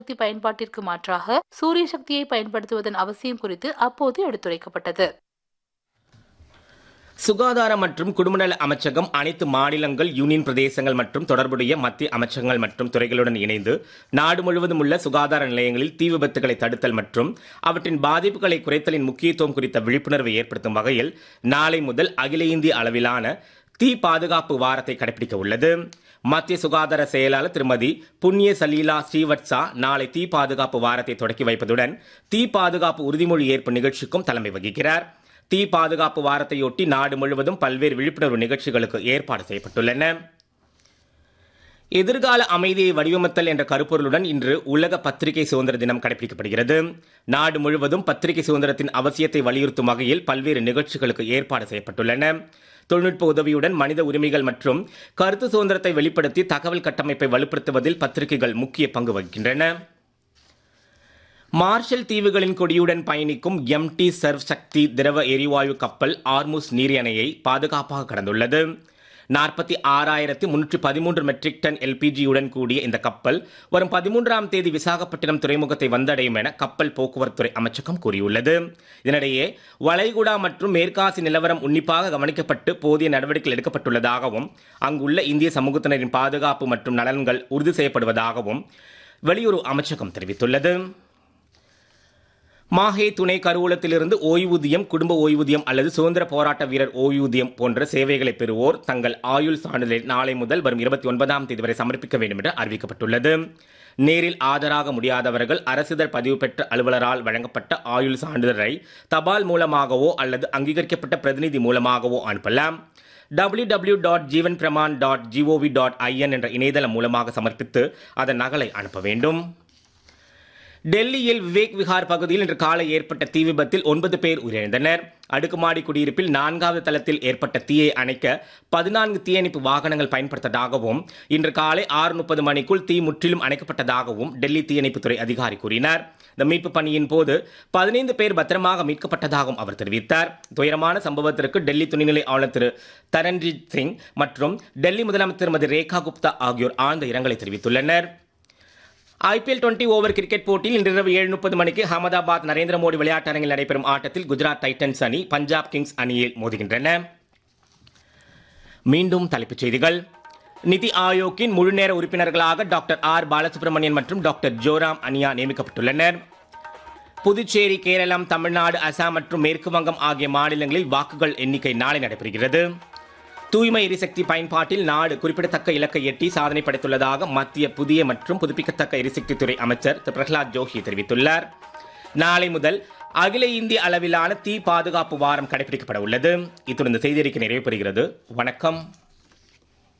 சக்தி பயன்பாட்டிற்கு மாற்றாக சூரிய சக்தியை பயன்படுத்துவதன் அவசியம் குறித்து அப்போது எடுத்துரைக்கப்பட்டது சுகாதார மற்றும் குடும்பநல அமைச்சகம் அனைத்து மாநிலங்கள் யூனியன் பிரதேசங்கள் மற்றும் தொடர்புடைய மத்திய அமைச்சகங்கள் மற்றும் துறைகளுடன் இணைந்து நாடு முழுவதும் உள்ள சுகாதார நிலையங்களில் தீ விபத்துகளை தடுத்தல் மற்றும் அவற்றின் பாதிப்புகளை குறைத்தலின் முக்கியத்துவம் குறித்த விழிப்புணர்வை ஏற்படுத்தும் வகையில் நாளை முதல் அகில இந்திய அளவிலான தீ பாதுகாப்பு வாரத்தை கடைபிடிக்க உள்ளது மத்திய சுகாதார செயலாளர் திருமதி புண்ணிய சலீலா ஸ்ரீவத்சா நாளை தீ பாதுகாப்பு வாரத்தை தொடக்கி வைப்பதுடன் தீ பாதுகாப்பு உறுதிமொழி ஏற்பு நிகழ்ச்சிக்கும் தலைமை வகிக்கிறார் தீ பாதுகாப்பு வாரத்தையொட்டி நாடு முழுவதும் பல்வேறு விழிப்புணர்வு நிகழ்ச்சிகளுக்கு ஏற்பாடு செய்யப்பட்டுள்ளன எதிர்கால அமைதியை வடிவமைத்தல் என்ற கருப்பொருளுடன் இன்று உலக பத்திரிகை சுதந்திர தினம் கடைபிடிக்கப்படுகிறது நாடு முழுவதும் பத்திரிகை சுதந்திரத்தின் அவசியத்தை வலியுறுத்தும் வகையில் பல்வேறு நிகழ்ச்சிகளுக்கு ஏற்பாடு செய்யப்பட்டுள்ளன தொழில்நுட்ப உதவியுடன் மனித உரிமைகள் மற்றும் கருத்து சுதந்திரத்தை வெளிப்படுத்தி தகவல் கட்டமைப்பை வலுப்படுத்துவதில் பத்திரிகைகள் முக்கிய பங்கு வகிக்கின்றன மார்ஷல் தீவுகளின் கொடியுடன் பயணிக்கும் எம்டி சர்வ் சக்தி திரவ எரிவாயு கப்பல் ஆர்முஸ் நீர் அணையை பாதுகாப்பாக கடந்துள்ளது நாற்பத்தி ஆறாயிரத்தி முன்னூற்றி பதிமூன்று மெட்ரிக் டன் எல்பிஜியுடன் கூடிய இந்த கப்பல் வரும் பதிமூன்றாம் தேதி விசாகப்பட்டினம் துறைமுகத்தை வந்தடையும் என கப்பல் போக்குவரத்துறை அமைச்சகம் கூறியுள்ளது இதனிடையே வளைகுடா மற்றும் மேற்காசி நிலவரம் உன்னிப்பாக கவனிக்கப்பட்டு போதிய நடவடிக்கைகள் எடுக்கப்பட்டுள்ளதாகவும் அங்குள்ள இந்திய சமூகத்தினரின் பாதுகாப்பு மற்றும் நலன்கள் உறுதி செய்யப்படுவதாகவும் வெளியுறவு அமைச்சகம் தெரிவித்துள்ளது மாஹே துணை கருவூலத்திலிருந்து ஓய்வூதியம் குடும்ப ஓய்வூதியம் அல்லது சுதந்திர போராட்ட வீரர் ஓய்வூதியம் போன்ற சேவைகளை பெறுவோர் தங்கள் ஆயுள் சான்றிதழை நாளை முதல் வரும் இருபத்தி ஒன்பதாம் தேதி வரை சமர்ப்பிக்க வேண்டும் என்று அறிவிக்கப்பட்டுள்ளது நேரில் ஆஜராக முடியாதவர்கள் அரசிதழ் பதிவு பெற்ற அலுவலரால் வழங்கப்பட்ட ஆயுள் சான்றிதழை தபால் மூலமாகவோ அல்லது அங்கீகரிக்கப்பட்ட பிரதிநிதி மூலமாகவோ அனுப்பலாம் W W dot Jeevan Pramaan dot G O V dot I N என்ற இணையதளம் மூலமாக சமர்ப்பித்து அதன் நகலை அனுப்ப வேண்டும் டெல்லியில் விவேக் விஹார் பகுதியில் இன்று காலை ஏற்பட்ட தீ விபத்தில் ஒன்பது பேர் உயிரிழந்தனர் அடுக்குமாடி குடியிருப்பில் நான்காவது தளத்தில் ஏற்பட்ட தீயை அணைக்க பதினான்கு தீயணைப்பு வாகனங்கள் பயன்படுத்ததாகவும் இன்று காலை ஆறு முப்பது மணிக்குள் தீ முற்றிலும் அணைக்கப்பட்டதாகவும் டெல்லி தீயணைப்புத்துறை அதிகாரி கூறினார் இந்த மீட்பு பணியின் போது பதினைந்து பேர் பத்திரமாக மீட்கப்பட்டதாகவும் அவர் தெரிவித்தார் துயரமான சம்பவத்திற்கு டெல்லி துணைநிலை ஆளுநர் திரு தரண்ஜித் சிங் மற்றும் டெல்லி முதலமைச்சர் திருமதி ரேகா குப்தா ஆகியோர் ஆழ்ந்த இரங்கலை தெரிவித்துள்ளனர் ஐபிஎல் டுவெண்டி ஓவர் கிரிக்கெட் போட்டியில் இன்று இரவு ஏழு முப்பது மணிக்கு அகமதாபாத் நரேந்திர மோடி விளையாட்டரங்கில் நடைபெறும் ஆட்டத்தில் குஜராத் டைட்டன்ஸ் அணி பஞ்சாப் கிங்ஸ் அணியில் மோதுகின்றன மீண்டும் தலைப்புச் செய்திகள் நிதி ஆயோக்கின் முழுநேர உறுப்பினர்களாக டாக்டர் ஆர் பாலசுப்ரமணியன் மற்றும் டாக்டர் ஜோராம் அனியா நியமிக்கப்பட்டுள்ளனர் புதுச்சேரி கேரளம் தமிழ்நாடு அசாம் மற்றும் மேற்கு வங்கம் ஆகிய மாநிலங்களில் வாக்குகள் எண்ணிக்கை நாளை நடைபெறுகிறது தூய்மை எரிசக்தி பயன்பாட்டில் நாடு குறிப்பிடத்தக்க இலக்கை எட்டி சாதனை படைத்துள்ளதாக மத்திய புதிய மற்றும் புதுப்பிக்கத்தக்க எரிசக்தித்துறை அமைச்சர் திரு பிரகலாத் ஜோஷி தெரிவித்துள்ளார் நாளை முதல் அகில இந்திய அளவிலான தீ பாதுகாப்பு வாரம் கடைபிடிக்கப்பட உள்ளது இத்துடன் இந்த செய்தியறிக்கை நிறைவு பெறுகிறது வணக்கம்